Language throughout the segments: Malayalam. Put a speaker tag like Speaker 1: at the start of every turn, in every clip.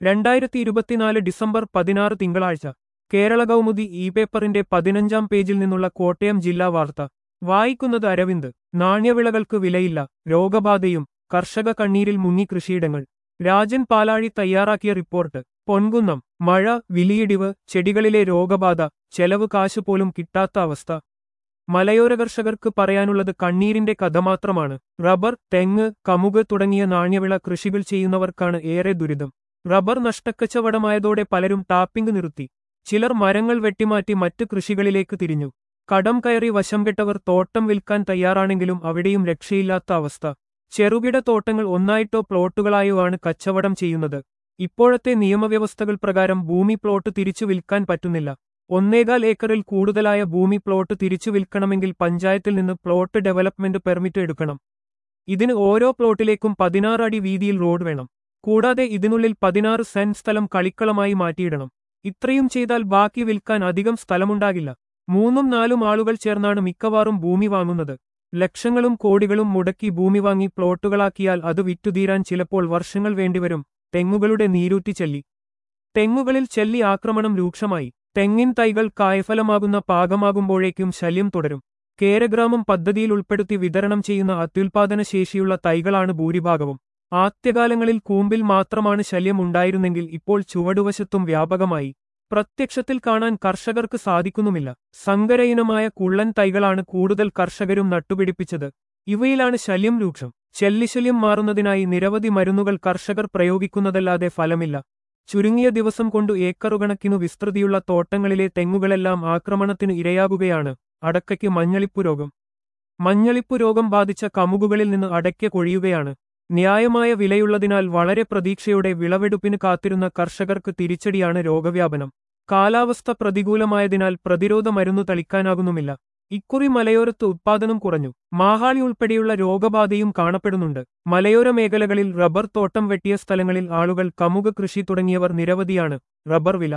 Speaker 1: രണ്ടായിരത്തി ഇരുപത്തിനാല് ഡിസംബർ പതിനാറ് തിങ്കളാഴ്ച കേരള കൗമുദി ഇ പേപ്പറിന്റെ പതിനഞ്ചാം പേജിൽ നിന്നുള്ള കോട്ടയം ജില്ലാ വാർത്ത വായിക്കുന്നത് അരവിന്ദ് നാണ്യവിളകൾക്ക് വിലയില്ല രോഗബാധയും കർഷക കണ്ണീരിൽ മുങ്ങി കൃഷിയിടങ്ങൾ രാജൻ പാലാഴി തയ്യാറാക്കിയ റിപ്പോർട്ട് പൊൻകുന്നം മഴ വിലിയിടിവ് ചെടികളിലെ രോഗബാധ ചെലവ് കാശ് പോലും കിട്ടാത്ത അവസ്ഥ മലയോര കർഷകർക്ക് പറയാനുള്ളത് കണ്ണീരിന്റെ കഥ മാത്രമാണ് റബ്ബർ തെങ്ങ് കമുക് തുടങ്ങിയ നാണ്യവിള കൃഷികൾ ചെയ്യുന്നവർക്കാണ് ഏറെ ദുരിതം റബ്ബർ നഷ്ടക്കച്ചവടമായതോടെ പലരും ടാപ്പിംഗ് നിർത്തി ചിലർ മരങ്ങൾ വെട്ടിമാറ്റി മറ്റു കൃഷികളിലേക്ക് തിരിഞ്ഞു കടം കയറി വശം കെട്ടവർ തോട്ടം വിൽക്കാൻ തയ്യാറാണെങ്കിലും അവിടെയും രക്ഷയില്ലാത്ത അവസ്ഥ ചെറുകിട തോട്ടങ്ങൾ ഒന്നായിട്ടോ പ്ലോട്ടുകളായോ ആണ് കച്ചവടം ചെയ്യുന്നത് ഇപ്പോഴത്തെ നിയമവ്യവസ്ഥകൾ പ്രകാരം ഭൂമി പ്ലോട്ട് തിരിച്ചു വിൽക്കാൻ പറ്റുന്നില്ല ഒന്നേകാൽ ഏക്കറിൽ കൂടുതലായ ഭൂമി പ്ലോട്ട് തിരിച്ചു വിൽക്കണമെങ്കിൽ പഞ്ചായത്തിൽ നിന്ന് പ്ലോട്ട് ഡെവലപ്മെന്റ് പെർമിറ്റ് എടുക്കണം ഇതിന് ഓരോ പ്ലോട്ടിലേക്കും പതിനാറ് അടി വീതിയിൽ റോഡ് വേണം കൂടാതെ ഇതിനുള്ളിൽ പതിനാറ് സെന്റ് സ്ഥലം കളിക്കളമായി മാറ്റിയിടണം ഇത്രയും ചെയ്താൽ ബാക്കി വിൽക്കാൻ അധികം സ്ഥലമുണ്ടാകില്ല മൂന്നും നാലും ആളുകൾ ചേർന്നാണ് മിക്കവാറും ഭൂമി വാങ്ങുന്നത് ലക്ഷങ്ങളും കോടികളും മുടക്കി ഭൂമി വാങ്ങി പ്ലോട്ടുകളാക്കിയാൽ അത് വിറ്റുതീരാൻ ചിലപ്പോൾ വർഷങ്ങൾ വേണ്ടിവരും തെങ്ങുകളുടെ നീരൂറ്റി ചെല്ലി തെങ്ങുകളിൽ ചെല്ലി ആക്രമണം രൂക്ഷമായി തെങ്ങിൻ തൈകൾ കായ്ഫലമാകുന്ന പാകമാകുമ്പോഴേക്കും ശല്യം തുടരും കേരഗ്രാമം പദ്ധതിയിൽ ഉൾപ്പെടുത്തി വിതരണം ചെയ്യുന്ന അത്യുൽപാദന ശേഷിയുള്ള തൈകളാണ് ഭൂരിഭാഗവും ആദ്യകാലങ്ങളിൽ കൂമ്പിൽ മാത്രമാണ് ശല്യം ഉണ്ടായിരുന്നെങ്കിൽ ഇപ്പോൾ ചുവടുവശത്തും വ്യാപകമായി പ്രത്യക്ഷത്തിൽ കാണാൻ കർഷകർക്ക് സാധിക്കുന്നുമില്ല സങ്കരയിനമായ കുള്ളൻ തൈകളാണ് കൂടുതൽ കർഷകരും നട്ടുപിടിപ്പിച്ചത് ഇവയിലാണ് ശല്യം രൂക്ഷം ചെല്ലിശല്യം മാറുന്നതിനായി നിരവധി മരുന്നുകൾ കർഷകർ പ്രയോഗിക്കുന്നതല്ലാതെ ഫലമില്ല ചുരുങ്ങിയ ദിവസം കൊണ്ടു ഏക്കറുകണക്കിനു വിസ്തൃതിയുള്ള തോട്ടങ്ങളിലെ തെങ്ങുകളെല്ലാം ആക്രമണത്തിന് ഇരയാകുകയാണ് അടക്കയ്ക്ക് മഞ്ഞളിപ്പു രോഗം മഞ്ഞളിപ്പു രോഗം ബാധിച്ച കമുകുകളിൽ നിന്ന് അടയ്ക്ക കൊഴിയുകയാണ് ന്യായമായ വിലയുള്ളതിനാൽ വളരെ പ്രതീക്ഷയോടെ വിളവെടുപ്പിന് കാത്തിരുന്ന കർഷകർക്ക് തിരിച്ചടിയാണ് രോഗവ്യാപനം കാലാവസ്ഥ പ്രതികൂലമായതിനാൽ പ്രതിരോധ മരുന്നു തളിക്കാനാകുന്നുമില്ല ഇക്കുറി മലയോരത്ത് ഉത്പാദനം കുറഞ്ഞു മാഹാളി ഉൾപ്പെടെയുള്ള രോഗബാധയും കാണപ്പെടുന്നുണ്ട് മലയോര മേഖലകളിൽ റബ്ബർ തോട്ടം വെട്ടിയ സ്ഥലങ്ങളിൽ ആളുകൾ കമുക കൃഷി തുടങ്ങിയവർ നിരവധിയാണ് റബ്ബർ വില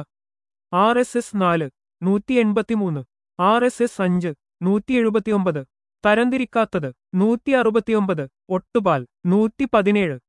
Speaker 1: ആർ എസ് എസ് നാല് നൂറ്റി എൺപത്തിമൂന്ന് ആർ എസ് എസ് അഞ്ച് നൂറ്റി എഴുപത്തിയൊമ്പത് തരംതിരിക്കാത്തത് നൂറ്റി അറുപത്തിയൊമ്പത് ഒട്ടുപാൽ നൂറ്റി പതിനേഴ്